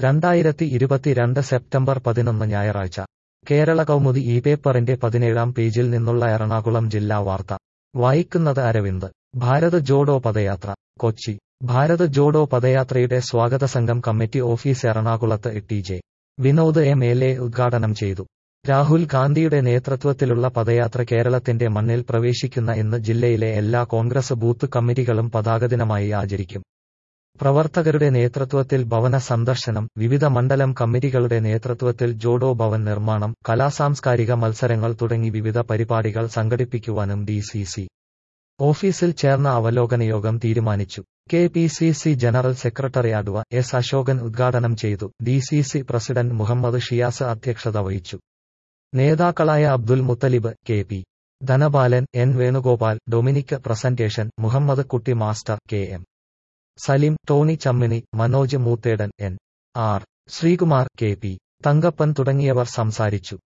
രണ്ടായിരത്തി ഇരുപത്തിരണ്ട് സെപ്റ്റംബർ പതിനൊന്ന് ഞായറാഴ്ച കേരള കൗമുദി ഈ പേപ്പറിന്റെ പതിനേഴാം പേജിൽ നിന്നുള്ള എറണാകുളം ജില്ലാ വാർത്ത വായിക്കുന്നത് അരവിന്ദ് ഭാരത് ജോഡോ പദയാത്ര കൊച്ചി ഭാരത് ജോഡോ പദയാത്രയുടെ സ്വാഗത സംഘം കമ്മിറ്റി ഓഫീസ് എറണാകുളത്ത് T J Vinod M L A ഉദ്ഘാടനം ചെയ്തു രാഹുൽ ഗാന്ധിയുടെ നേതൃത്വത്തിലുള്ള പദയാത്ര കേരളത്തിന്റെ മണ്ണിൽ പ്രവേശിക്കുന്ന ഇന്ന് ജില്ലയിലെ എല്ലാ കോൺഗ്രസ് ബൂത്ത് കമ്മിറ്റികളും പതാകദിനമായി ആചരിക്കും പ്രവർത്തകരുടെ നേതൃത്വത്തിൽ ഭവന സന്ദർശനം വിവിധ മണ്ഡലം കമ്മിറ്റികളുടെ നേതൃത്വത്തിൽ ജോഡോ ഭവൻ നിർമ്മാണം കലാസാംസ്കാരിക മത്സരങ്ങൾ തുടങ്ങി വിവിധ പരിപാടികൾ സംഘടിപ്പിക്കുവാനും ഡി സി സി ഓഫീസിൽ ചേർന്ന അവലോകന യോഗം തീരുമാനിച്ചു K P C C general secretary adv S Ashokan ഉദ്ഘാടനം ചെയ്തു D C C president Muhammad Shiyas അധ്യക്ഷത വഹിച്ചു നേതാക്കളായ Abdul Muthalib K P Dhanapalan N Venugopal Dominic Presentation Muhammad Kutty master K M Salim Tony Chammini Manoj Moothedan N R Sreekumar K P Thankappan തുടങ്ങിയവർ സംസാരിച്ചു